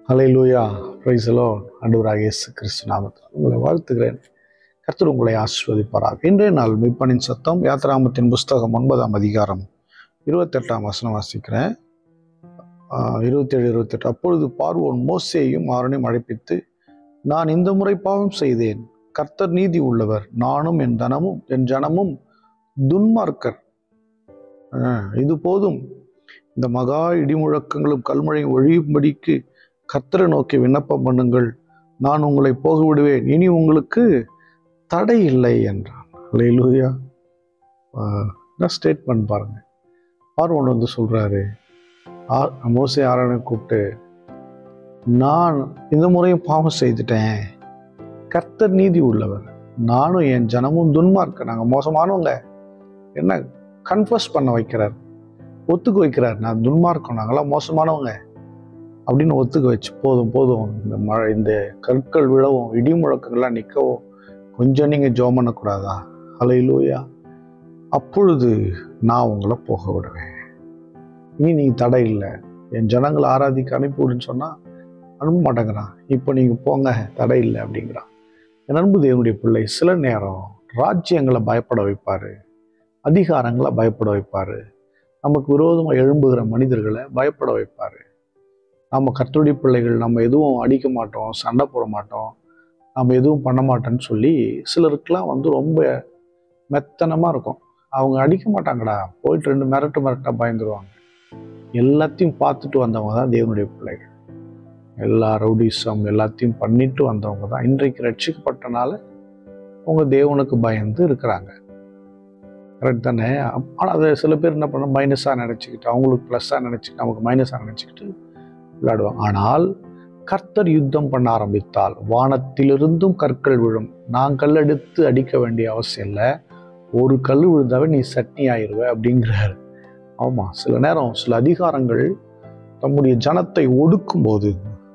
Hallelujah praise the lord ஆண்டவராகிய இயேசு கிறிஸ்து நாமத்தில் உங்களை வாழ்த்துகிறேன் கர்த்தர் உங்களை ஆசிர்வதிப்பாராக இன்றைய நாள் மீட்பனின் சத்தம் யாத்ராமத்தின் புஸ்தகம் ஒன்பதாம் அதிகாரம் இருபத்தெட்டாம் வசனம் வாசிக்கிறேன் ஆஹ் இருபத்தேழு இருபத்தெட்டு அப்பொழுது பார்வோன் மோசேயும் ஆரனையும் அழைப்பித்து நான் இந்த முறை பாவம் செய்தேன் கர்த்தர் நீதி உள்ளவர் நானும் என் தனமும் என் ஜனமும் துன்மார்க்கர் ஆஹ் இது போதும் இந்த மகா இடிமுழக்கங்களும் கல்மழையும் ஒழியும்படிக்கு கர்த்தரை நோக்கி விண்ணப்பம் பண்ணுங்கள் நான் உங்களை போக விடுவேன் இனி உங்களுக்கு தடை இல்லை என்றான் லேலூயா ஸ்டேட்மெண்ட் பாருங்க பார்வன் வந்து சொல்றாரு ஆ- மோசே ஆரணை கூப்பிட்டு நான் இந்த முறையும் பாவம் செய்துட்டேன் கர்த்தர் நீதி உள்ளவர் நானும் என் ஜனமும் துன்மார்க்க நாங்கள் மோசமானவங்க என்ன கன்ஃபஸ் பண்ண வைக்கிறார் ஒத்துக்க வைக்கிறார் நான் துன்மார்க்கம் நாங்களாம் மோசமானவங்க அப்படின்னு ஒத்துக்க வச்சு போதும் போதும் இந்த மழை இந்த கற்கள் விழவும் இடி முழக்கங்கள்லாம் நிற்கவும் கொஞ்சம் நீங்கள் ஜோம் பண்ணக்கூடாதா அலையிலூயா அப்பொழுது நான் உங்களை போக விடுவேன் இனி நீங்கள் தடை இல்லை என் ஜனங்களை ஆராதிக்க அனுப்பி விடுன்னு சொன்னால் அனுப்ப மாட்டேங்கிறான் இப்போ நீங்கள் போங்க தடை இல்லை அப்படிங்கிறான் என் அன்பு தேவனுடைய பிள்ளை சில நேரம் ராஜ்யங்களை பயப்பட வைப்பார் அதிகாரங்களை பயப்பட வைப்பார் நமக்கு விரோதமாக எழும்புகிற மனிதர்களை பயப்பட வைப்பார் நம்ம கர்த்தருடைய பிள்ளைகள் நம்ம எதுவும் அடிக்க மாட்டோம் சண்டை போட மாட்டோம் நம்ம எதுவும் பண்ண மாட்டோம்னு சொல்லி சிலருக்கெல்லாம் வந்து ரொம்ப மெத்தனமாக இருக்கும் அவங்க அடிக்க மாட்டாங்கடா போயிட்டு ரெண்டு மிரட்டு மிரட்டா பயந்துருவாங்க எல்லாத்தையும் பார்த்துட்டு வந்தவங்க தான் தேவனுடைய பிள்ளைகள் எல்லா ரவுடிசம் எல்லாத்தையும் பண்ணிட்டு வந்தவங்க தான் இன்றைக்கு ரட்சிக்கப்பட்டனால அவங்க தேவனுக்கு பயந்து இருக்கிறாங்க கரெக்ட் தானே ஆனால் அதை சில பேர் என்ன பண்ண மைனஸாக நினச்சிக்கிட்டு அவங்களுக்கு ப்ளஸ்ஸாக நினச்சிக்கிட்டு நமக்கு மைனஸாக நினச்சிக்கிட்டு விளையாடுவாங்க ஆனால் கர்த்தர் யுத்தம் பண்ண ஆரம்பித்தால் வானத்திலிருந்தும் கற்கள் விழும் நான் கல்லெடுத்து அடிக்க வேண்டிய அவசியம் இல்லை ஒரு கல் விழுந்தாவே நீ சட்னி ஆயிருவ அப்படிங்கிறாரு ஆமாம் சில நேரம் சில அதிகாரங்கள் தம்முடைய ஜனத்தை ஒடுக்கும்போது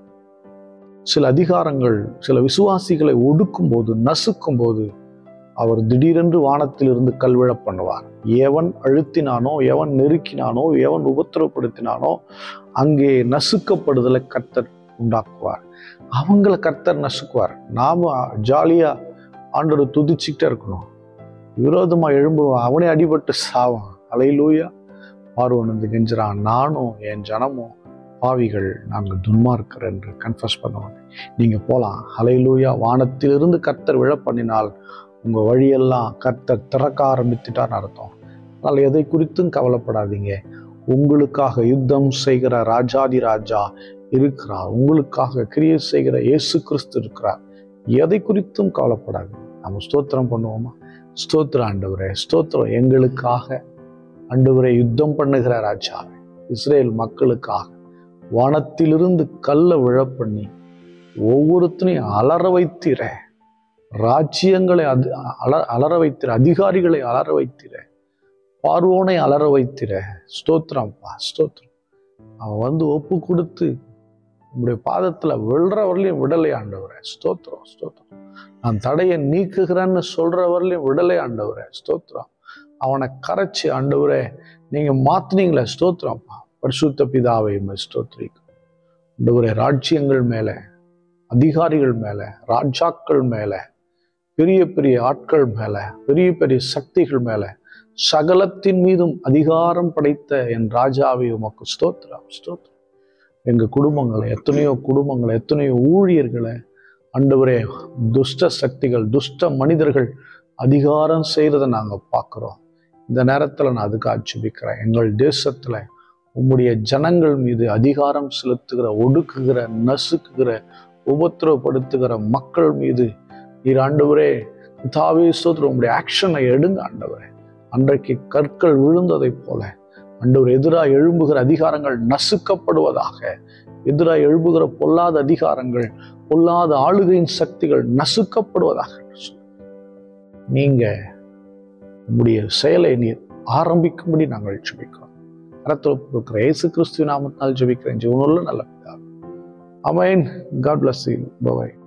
சில அதிகாரங்கள் சில விசுவாசிகளை ஒடுக்கும்போது நசுக்கும்போது அவர் திடீரென்று வானத்திலிருந்து கல்விழ பண்ணுவார் எவன் அழுத்தினானோ எவன் நெருக்கினானோ எவன் உபத்திரப்படுத்தினானோ அங்கே நசுக்கப்படுதலை கர்த்தர் உண்டாக்குவார் அவங்கள கர்த்தர் நசுக்குவார் நாம ஜாலியா ஆண்டோட துதிச்சுக்கிட்டே இருக்கணும் விரோதமா எழும்புவான் அவனே அடிபட்டு சாவான் அலையிலூயா பார்வன் வந்து கெஞ்சுறான் நானும் என் ஜனமும் பாவிகள் நாங்கள் துன்மார்க்கர் என்று கன்ஃபஸ் பண்ணுவாங்க நீங்க போலாம் அலையிலூயா வானத்திலிருந்து கர்த்தர் விழ பண்ணினால் உங்க வழியெல்லாம் கர்த்தர் திறக்க ஆரம்பித்துட்டான்னு அர்த்தம் அதனால் எதை குறித்தும் கவலைப்படாதீங்க உங்களுக்காக யுத்தம் செய்கிற ராஜாதி ராஜா இருக்கிறார் உங்களுக்காக கிரியை செய்கிற இயேசு கிறிஸ்து இருக்கிறார் எதை குறித்தும் கவலைப்படாது நம்ம ஸ்தோத்திரம் பண்ணுவோமா ஸ்தோத்திர ஆண்டவரே ஸ்தோத்திரம் எங்களுக்காக ஆண்டவரே யுத்தம் பண்ணுகிற ராஜாவே இஸ்ரேல் மக்களுக்காக வானத்திலிருந்து கல்லை விழ பண்ணி ஒவ்வொருத்தனையும் அலற வைத்திர ராஜ்யங்களை அது அல அலற வைத்திர அதிகாரிகளை அலற வைத்திர பார்வோனை அலற வைத்திர ஸ்தோத்திரம்ப்பா ஸ்தோத்திரம் அவன் வந்து ஒப்பு கொடுத்து உங்களுடைய பாதத்துல விழுற வரலையும் விடலை ஆண்டவரே ஸ்தோத்திரம் ஸ்தோத்திரம் நான் தடையை நீக்குகிறேன்னு சொல்ற வரலையும் விடலை ஆண்டவரே ஸ்தோத்திரம் அவனை கரைச்சி ஆண்டவரே நீங்க மாத்துனீங்களே ஸ்தோத்திரம்ப்பா பரிசுத்த பிதாவை உம்மை ஸ்தோத்திரிக்கும் ஆண்டவரே ராஜ்யங்கள் மேல அதிகாரிகள் மேல ராஜாக்கள் மேல பெரிய பெரிய ஆட்கள் மேல பெரிய பெரிய சக்திகள் மேல சகலத்தின் மீதும் அதிகாரம் படைத்த என் ராஜாவை உமக்கு ஸ்தோத்திரம் ஸ்தோத்திரம் எங்க குடும்பங்களை எத்தனையோ குடும்பங்களை எத்தனையோ ஊழியர்களை ஆண்டவரே துஷ்ட சக்திகள் துஷ்ட மனிதர்கள் அதிகாரம் செய்கிறத நாங்க பார்க்குறோம் இந்த நேரத்துல நான் அதுக்கு ஆட்சேபிக்கிறேன் எங்கள் தேசத்துல உம்முடைய ஜனங்கள் மீது அதிகாரம் செலுத்துகிற ஒடுக்குகிற நசுக்குகிற உபத்திரவப்படுத்துகிற மக்கள் மீது நீர் ஆண்டவரே தாவே ஸ்தோத்திரம் உங்களுடைய ஆக்ஷனை எடுங்க ஆண்டவரே அன்றைக்கு கற்கள் விழுந்ததைப் போல ஆண்டவர் எதிராக எழும்புகிற அதிகாரங்கள் நசுக்கப்படுவதாக எதிராக எழும்புகிற பொல்லாத அதிகாரங்கள் பொல்லாத ஆளுகையின் சக்திகள் நசுக்கப்படுவதாக என்று சொல்லு. நீங்க உங்களுடைய செயலை நீர் ஆரம்பிக்கும்படி நாங்கள் ஜெபிக்கிறோம் கரத்தில் இருக்கிற இயேசு கிறிஸ்துவ நாமத்தினால் ஜெபிக்கிறேன் ஜீவனுள்ள நல்ல பிதாவே. Amen God bless you by